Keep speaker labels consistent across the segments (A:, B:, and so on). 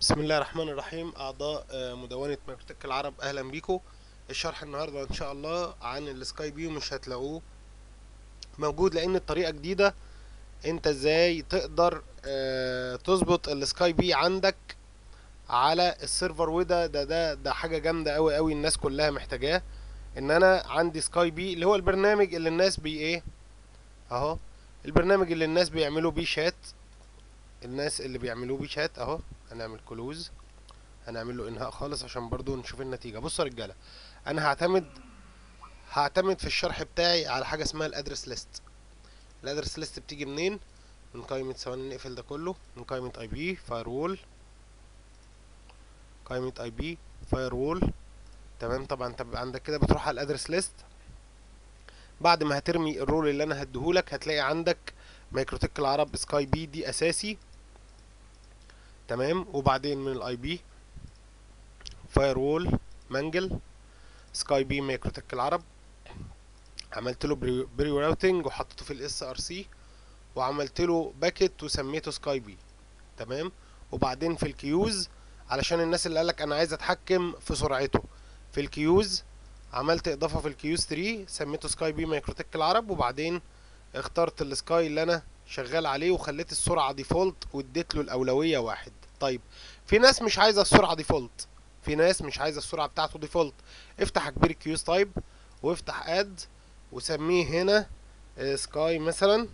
A: بسم الله الرحمن الرحيم أعضاء آه، مدونة مايكروتك العرب أهلا بيكم الشرح النهاردة إن شاء الله عن السكاي بي مش هتلاقوه موجود لأن الطريقة جديدة أنت إزاي تقدر آه، تظبط السكاي بي عندك على السيرفر وده ده ده ده حاجة جامدة أوي أوي الناس كلها محتاجاه إن أنا عندي سكاي بي اللي هو البرنامج اللي الناس بي إيه أهو البرنامج اللي الناس بيعملوا بيه شات الناس اللي بيعملوه بيه شات اهو هنعمل كلوز هنعمل له انهاء خالص عشان برضو نشوف النتيجه بصوا يا رجاله انا هعتمد هعتمد في الشرح بتاعي على حاجه اسمها الادرس ليست الادرس ليست بتيجي منين من قائمه ثواني نقفل ده كله من قائمه اي بي فاير قائمه اي بي فاير تمام طبعا انت بيبقى عندك كده بتروح على الادرس ليست بعد ما هترمي الرول اللي انا هديهولك هتلاقي عندك مايكروتك العرب سكاي بي دي اساسي تمام وبعدين من الاي بي فاير وول مانجل سكاي بي مايكروتك العرب عملت له بري راوتنج وحطيته في الاس ار سي وعملت له باكيت وسميته سكاي بي تمام وبعدين في الكيوز علشان الناس اللي قالك انا عايز اتحكم في سرعته في الكيوز عملت اضافه في الكيوز 3 سميته سكاي بي مايكروتك العرب وبعدين اخترت السكاي اللي انا شغال عليه وخليت السرعه ديفولت واديت له الاولويه واحد طيب في ناس مش عايزه السرعه ديفولت في ناس مش عايزه السرعه بتاعته ديفولت افتح كبير كيوز تايب وافتح اد وسميه هنا سكاي مثلا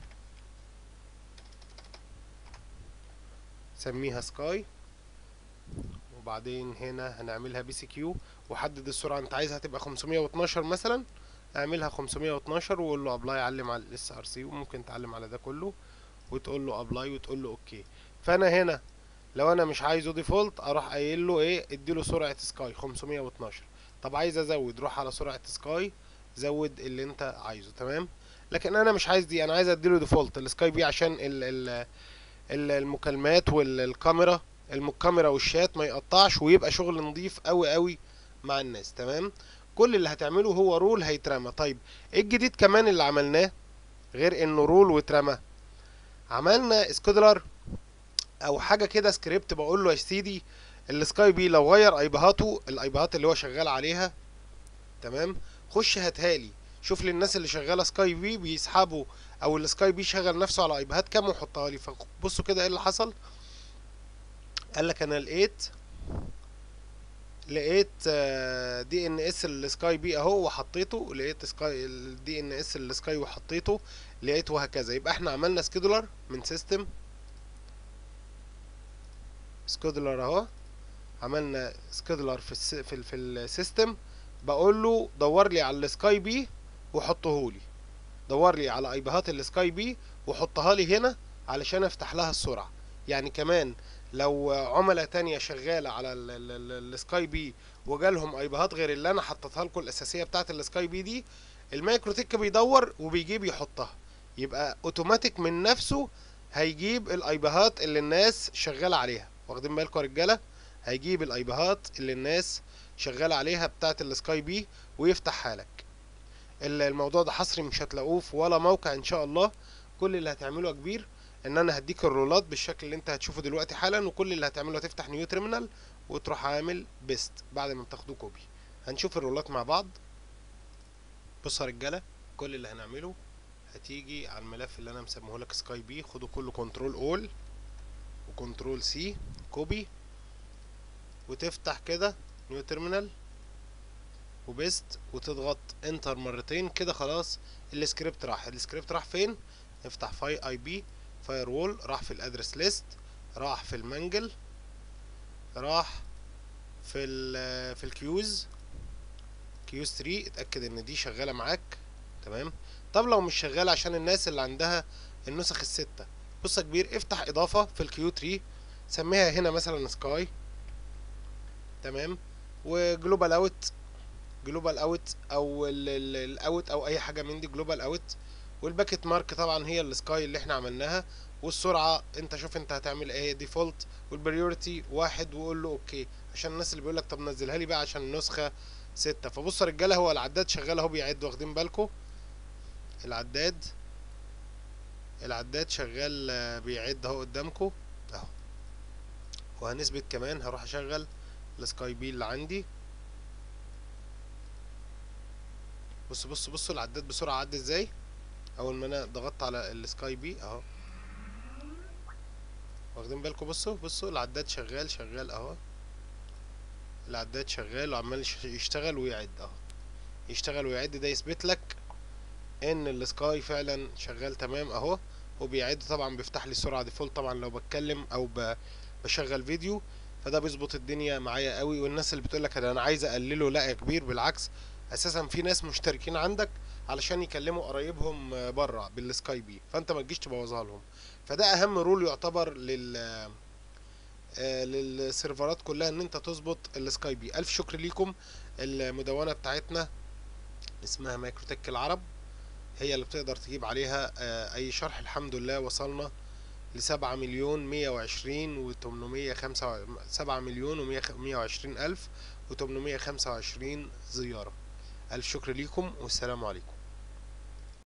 A: سميها سكاي وبعدين هنا هنعملها بي سي كيو وحدد السرعه انت عايزها تبقى 512 مثلا اعملها 512 وقول له ابلاي علم على الاس ار سي وممكن تعلم على ده كله وتقول له ابلاي وتقول له اوكي فانا هنا لو انا مش عايزه ديفولت اروح قايل له ايه اديله سرعه سكاي 512 طب عايز ازود روح على سرعه سكاي زود اللي انت عايزه تمام لكن انا مش عايز دي انا عايز اديله ديفولت السكاي بي عشان ال ال ال المكالمات والكاميرا الكاميرا والشات ما يقطعش ويبقى شغل نظيف قوي قوي مع الناس تمام كل اللي هتعمله هو رول هيترمى طيب ايه الجديد كمان اللي عملناه غير انه رول واترمى عملنا سكودلر او حاجه كده سكريبت بقول له يا سيدي السكاي بي لو غير ايبهاته الايبهات اللي هو شغال عليها تمام خش هاتها لي شوف لي الناس اللي شغاله سكاي بي بيسحبوا او السكاي بي شغل نفسه على ايبهات كام وحطها لي فبصوا كده ايه اللي حصل قال لك انا لقيت لقيت دي ان اس السكاي بي اهو وحطيته لقيت سكاي الدي ان اس السكاي وحطيته لقيت وهكذا يبقى احنا عملنا سكيدولر من سيستم سكيدولر اهو عملنا سكيدولر في الس... في, ال... في السيستم بقول له دور لي على السكاي بي وحطه لي دور لي على ايبهات السكاي بي وحطها لي هنا علشان افتح لها السرعه يعني كمان لو عملاء تانية شغالة على السكاي بي وجالهم ايبهات غير اللي انا حطيتها لكم الاساسية بتاعت السكاي بي دي المايكروتك بيدور وبيجيب يحطها يبقى اوتوماتيك من نفسه هيجيب الايبهات اللي الناس شغالة عليها واخدين بالكم يا رجالة هيجيب الايبهات اللي الناس شغالة عليها بتاعت السكاي بي ويفتحها لك الموضوع ده حصري مش هتلاقوه في ولا موقع ان شاء الله كل اللي هتعمله يا كبير ان انا هديك الرولات بالشكل اللي انت هتشوفه دلوقتي حالا وكل اللي هتعمله هتفتح نيو تيرمينال وتروح عامل بيست بعد ما بتاخدوه كوبي هنشوف الرولات مع بعض بصوا يا رجاله كل اللي هنعمله هتيجي على الملف اللي انا مسميه لك سكاي بي خده كله كنترول اول وكنترول سي كوبي وتفتح كده نيو تيرمينال وبيست وتضغط انتر مرتين كده خلاص السكريبت راح السكريبت راح فين افتح فاي اي بي فاير وول راح في الادرس ليست راح في المانجل راح في ال في الكيوز كيوز 3 اتاكد ان دي شغاله معاك تمام طب لو مش شغاله عشان الناس اللي عندها النسخ الستة بص يا كبير افتح اضافه في الكيو 3 سميها هنا مثلا سكاي تمام وجلوبال اوت جلوبال اوت او الاوت او اي حاجه من دي جلوبال اوت والباكت مارك طبعا هي السكاي اللي احنا عملناها والسرعه انت شوف انت هتعمل ايه ديفولت والبريورتي واحد وقول له اوكي عشان الناس اللي بيقول لك طب نزلها لي بقى عشان النسخه ستة فبص يا رجاله هو العداد شغال اهو بيعد واخدين بالكم العداد العداد شغال بيعد اهو قدامكم اهو وهنثبت كمان هروح اشغل السكاي بي اللي عندي بص بص بصوا العداد بسرعة عدى ازاي اول ما انا ضغطت على السكاي بي اهو واخدين بالكم بصوا بصوا العداد شغال شغال اهو العداد شغال وعمال يش- يشتغل ويعد اهو يشتغل ويعد ده يثبت لك ان السكاي فعلا شغال تمام اهو وبيعد طبعا بيفتح لي السرعه ديفولت طبعا لو بتكلم او ب- بشغل فيديو فده بيظبط الدنيا معايا قوي والناس اللي بتقول لك انا عايز اقلله لا يا كبير بالعكس اساسا في ناس مشتركين عندك علشان يكلموا قرايبهم بره بالسكاي بي فانت ما تجيش تبوظها لهم فده اهم رول يعتبر لل آه، للسيرفرات كلها ان انت تظبط السكاي بي الف شكر ليكم المدونه بتاعتنا اسمها مايكروتك العرب هي اللي بتقدر تجيب عليها آه، اي شرح الحمد لله وصلنا لسبعة مليون مية وعشرين وتمنمية خمسة سبعة مليون ومية وعشرين ألف وتمنمية خمسة وعشرين زيارة ألف شكر ليكم والسلام عليكم